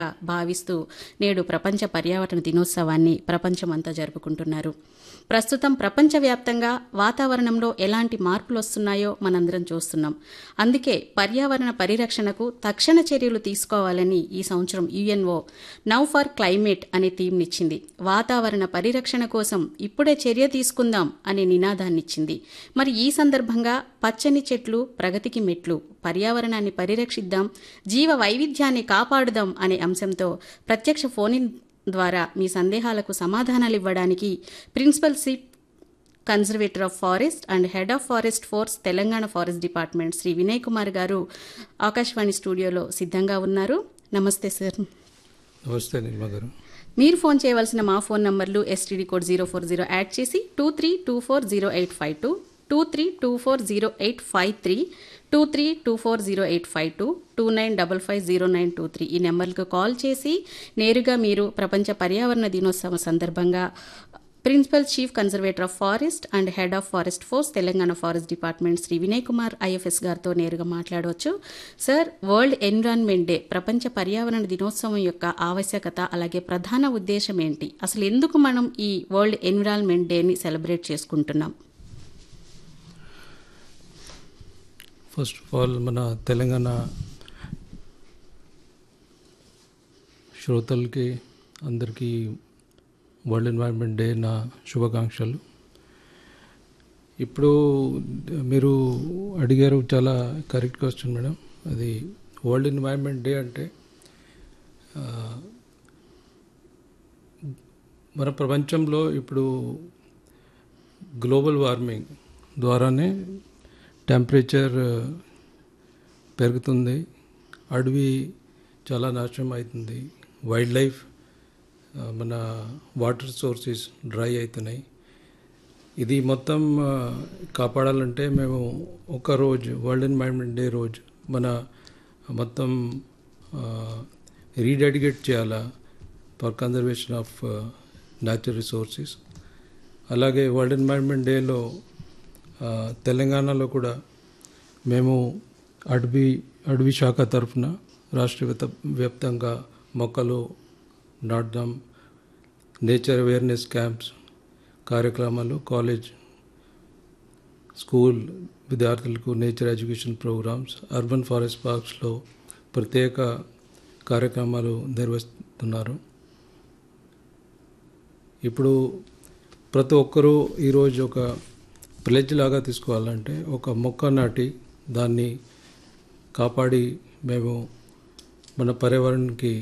భావిస్తూ నేడు ప్రపంచ పర్యావరణ దినోత్సవాన్ని ప్రపంచమంతా జరుపుకుంటున్నారు ప్రస్తుతం ప్రపంచవ్యాప్తంగా వాతావరణంలో ఎలాంటి మార్పులు వస్తున్నాయో మనందరం చూస్తున్నాం అందుకే పర్యావరణ పరిరక్షణకు తక్షణ చర్యలు తీసుకోవాలని ఈ సంవత్సరం యుఎన్ఓ నౌ ఫర్ క్లైమేట్ అనే థీమ్నిచ్చింది వాతావరణ పరిరక్షణ కోసం ఇప్పుడే చర్య తీసుకుందాం అనే నినాదాన్నిచ్చింది మరి ఈ సందర్భంగా పచ్చని చెట్లు ప్రగతికి మెట్లు పర్యావరణాన్ని పరిరక్షిద్దాం జీవ వైవిధ్యాన్ని కాపాడుదాం అనే అంశంతో ప్రత్యక్ష ఫోన్ ద్వారా మీ సందేహాలకు సమాధానాలు ఇవ్వడానికి principal chief conservator of forest and head of forest force Telangana forest department Shri Vinay Kumar garu Akashvani స్టూడియోలో సిద్ధంగా ఉన్నారు నమస్తే సార్ నమస్తే నిర్మ గారు మీరు ఫోన్ చేయవలసిన మా ఫోన్ నంబర్లు STD code zero four zero add చేసి two three two four zero eight five two two three two four zero eight five three two three two four zero eight five two two nine double five zero nine two three ఈ నెంబర్లకు call చేసి నేరుగా మీరు ప్రపంచ పర్యావరణ దినోత్సవం సందర్భంగా principal chief conservator of forest and head of forest force Telangana forest department Shri Vinay Kumar IFS గారితో నేరుగా మాట్లాడవచ్చు సార్ వరల్డ్ ఎన్విరాన్మెంట్ డే ప్రపంచ పర్యావరణ దినోత్సవం యొక్క ఆవశ్యకత అలాగే ప్రధాన ఉద్దేశం ఏంటి అసలు ఎందుకు మనం ఈ వరల్డ్ ఎన్విరాన్మెంట్ డేని సెలబ్రేట్ చేసుకుంటున్నాం ఫస్ట్ ఆఫ్ ఆల్ మన తెలంగాణ శ్రోతలకి అందరికీ వరల్డ్ ఎన్వైరన్మెంట్ డే నా శుభాకాంక్షలు ఇప్పుడు మీరు అడిగారు చాలా కరెక్ట్ క్వశ్చన్ మేడం అది వరల్డ్ ఎన్వైరన్మెంట్ డే అంటే ఆ, మన ప్రపంచంలో ఇప్పుడు గ్లోబల్ వార్మింగ్ ద్వారానే టెంపరేచర్ పెరుగుతుంది అడవి చాలా నాశనం అవుతుంది వైల్డ్ లైఫ్ ఆ, మన వాటర్ సోర్సెస్ డ్రై అవుతున్నాయి ఇది మొత్తం ఆ, కాపాడాలంటే మేము ఒక రోజు వరల్డ్ ఎన్వైరన్మెంట్ డే రోజు మన మొత్తం రీడెడికేట్ చేయాలా for conservation of natural resources అలాగే వరల్డ్ ఎన్వైరన్మెంట్ డేలో ఆ, తెలంగాణలో కూడా మేము అడవి అడవి శాఖ తరఫున రాష్ట్ర వ్యాప్త- వ్యాప్తంగా మొక్కలు నాటడం నేచర్ అవేర్నెస్ క్యాంప్స్ కార్యక్రమాలు కాలేజ్ స్కూల్ విద్యార్థులకు nature education programs urban forest పార్క్స్లో ప్రత్యేక కార్యక్రమాలు నిర్వహిస్తున్నారు ఇప్పుడు ప్రతి ఒక్కరూ ఈరోజు ఒక ప్లెజ్ లాగా తీసుకోవాలంటే ఒక మొక్క నాటి దాన్ని కాపాడి మేము మన పర్యావరణానికి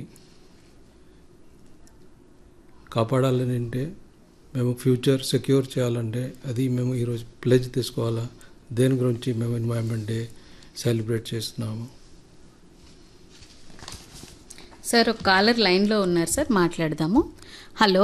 కాపాడాలని అంటే మేము ఫ్యూచర్ సెక్యూర్ చేయాలంటే అది మేము ఈరోజు ప్లెజ్ తీసుకోవాలా దేని గురించి మేము ఎన్వైరన్మెంట్ డే సెలబ్రేట్ చేస్తున్నాము సార్ ఒక కాలర్ లైన్లో ఉన్నారు సార్ మాట్లాడదాము హలో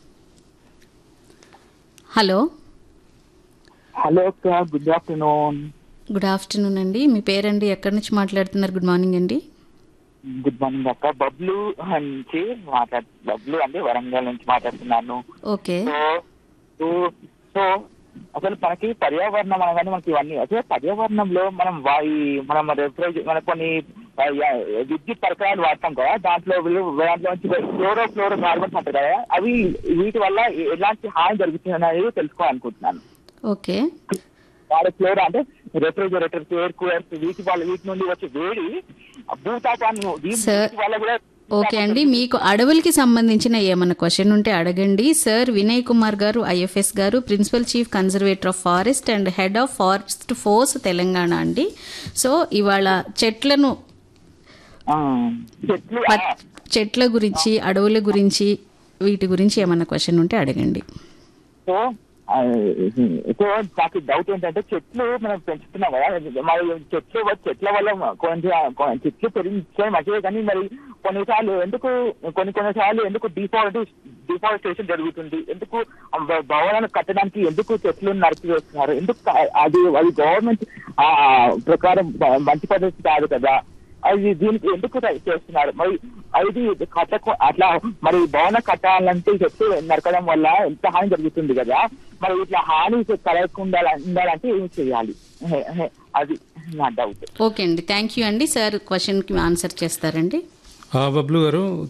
హలో హలో అక్క గుడ్ ఆఫ్టర్నూన్ గుడ్ ఆఫ్టర్నూన్ అండి మీ పేరండి ఎక్కడి నుంచి మాట్లాడుతున్నారు గుడ్ మార్నింగ్ అండి గుడ్ మార్నింగ్ అక్క బబ్లు నుంచి మాట్లాడు బబ్లు అంటే వరంగల్ నుంచి మాట్లాడుతున్నాను ఓకే సో సో సో అసలు మనకి పర్యావరణం అనగానే మనకి ఇవన్నీ అసలు పర్యావరణంలో మనం వాయి మనం రిఫ్రిజ్ మన కొన్ని ఆ, యా- విద్యుత్ పరికరాలు వాడతాం కదా దాంట్లో వీళ్ళు- దాంట్లో నుంచి ఫ్లోరో ఫ్లోరో కార్బన్స్ అంటారు కదా అవి వీటి వల్ల ఎలాంటి హాని జరుగుతుంది అనేది తెలుసుకోవాలనుకుంటున్నాను ఓకే వాడే ఫ్లోర్ అంటే రెఫ్రిజరేటర్స్ ఎయిర్ కూలర్స్ వీటి వల్ల వీటి నుండి వచ్చే వేడి భూతాపాన్ని దీని- Sir, వీటి వల్ల కూడా ఓకే అండి మీకు అడవులకి సంబంధించిన ఏమన్నా క్వశ్చన్ ఉంటే అడగండి సార్ వినయ్ కుమార్ గారు ఐఎఫ్ఎస్ గారు principal chief conservator of forest and head of forest force Telangana అండి సో ఇవాళ చెట్లను ఆ, చెట్లు ఆ, ప- చెట్ల గురించి అడవుల గురించి వీటి గురించి ఏమన్నా క్వశ్చన్ ఉంటే అడగండి సో ఆ, సో నాకు డౌట్ ఏంటంటే చెట్లు మనం పెంచుతున్నాం కదా మరి చెట్లు చెట్ల వల్ల కొంచెం కొ- చెట్లు పెరిగించే మంచిదే కానీ మరి కొన్నిసార్లు ఎందుకు కొన్ని కొన్నిసార్లు ఎందుకు డిఫారెస్ట్ డిఫారెస్టేషన్ జరుగుతుంది ఎందుకు భ- భవనాలు కట్టడానికి ఎందుకు చెట్లు నరికివేస్తున్నారు ఎందుకు కా- అది అది గవర్నమెంట్ ఆ ప్రకారం బ- మంచి పద్ధతి కాదు కదా అది దీనికి ఎందుకు చేస్తున్నారు మరి అది కట్టకు అట్లా మరి భవన కట్టాలంటే చెట్టు నరకడం వల్ల ఎంత హాని జరుగుతుంది కదా మరి ఇట్లా హాని కలగకుండా ఉండాలంటే ఏం చేయాలి హే- హే, అది నా డౌట్ ఓకే అండి థ్యాంక్ యూ అండి సార్ క్వశ్చన్కి ఆన్సర్ చేస్తారండి ఆ, బబ్లు గారు